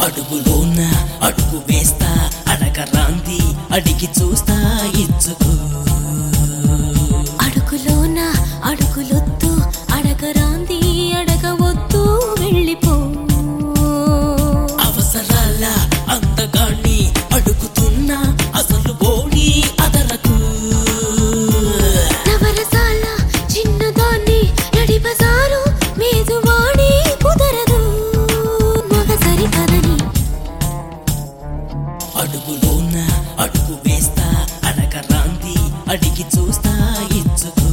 అడుగులోన అడుగు వేస్తా అడగరాంది అడిగి చూస్తా ఇచ్చుకో అడుగులోన అడుగులొద్దు అడగరాంది అడగవద్దు వెళ్ళిపో అవసరాల అందగాన్ని అడుగుతున్నా అసలు బోడి అదరకు నవరసాల చిన్నదాన్ని నడి బజారు మేజువాడి కుదరదు మగసరి కదని అడుగులోన అడుగు వేస్తా అడగరాంది అడిగి చూస్తా ఇచ్చుకో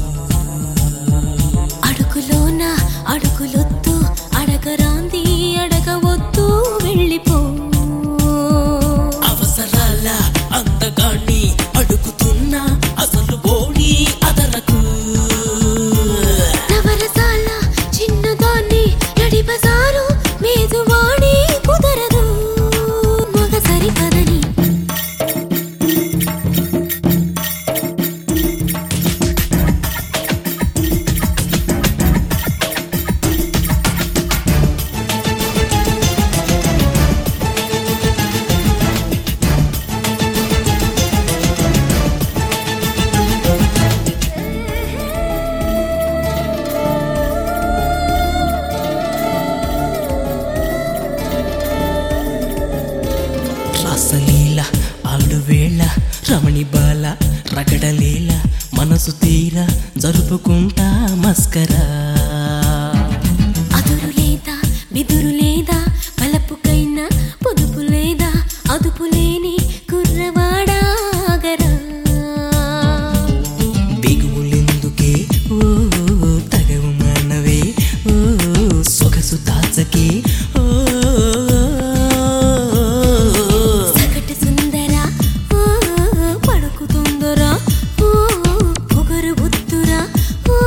అడుగులోన అడుగులొద్దు అడగరాంది అడగవద్దు వెళ్ళిపో అవసరాల అందగాన్ని అడుగుతున్నా అసలు బోడి అదరకు నవరసాల చిన్నదాన్ని నడి బజారు మేజువాడి కుదరదు మగసరి కదని రాసలీల ఆడువేళ రమణి బాల రగడలేల మనసు తీర జరుపుకుంటా మస్కరా అదురు లేదా బిదురు లేదా పలపుకైనా పొదుపు లేదా అదుపు లేని కుర్రవాడాగరా బిగువులెందుకే ఓ తగవు మానవే ఓ సొగసు దాచకే ఓ సగటు సుందర ఓ పడుకు తొందర ఓ పొగరు బుద్ధురా ఓ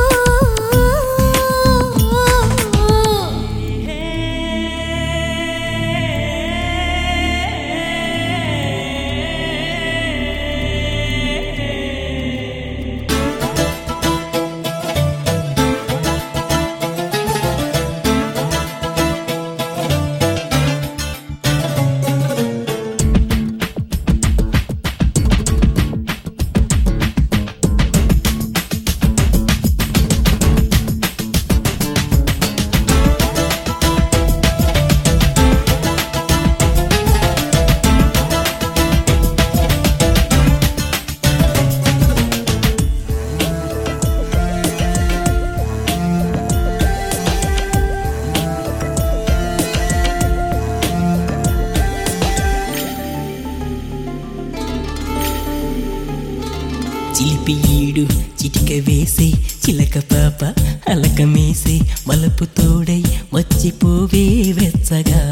చిలిపి ఈడు చిటిక వేసే చిలక పాప అలక మేసే మలపు తోడై వచ్చిపోవే వెచ్చగా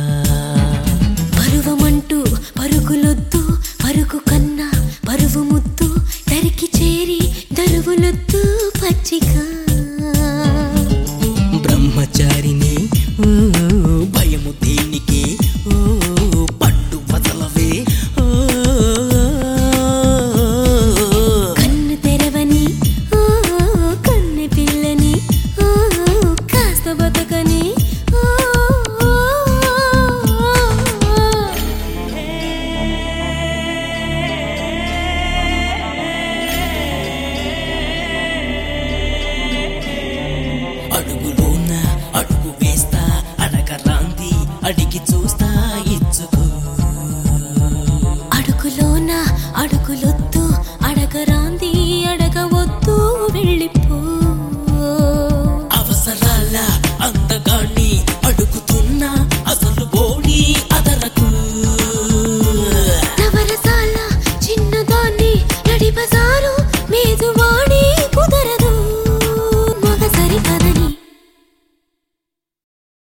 పరువమంటూ పరుగులొద్దు పరుగు కన్నా పరువు ముద్దు దరికి చేరి దరువులొద్దు పచ్చిగా బ్రహ్మచారిని ఓ భయము దేనికి ఓ పట్టు వదలవే ఓ కన్ను తెరవని ఓ కన్నె పిల్లని ఓ కాస్త బతకని ఓ అడుగులోన అడుగు వేస్తా అడగరాంది అడిగి చూస్తా ఇచ్చుకో అడుగులోన అడుగులొద్దు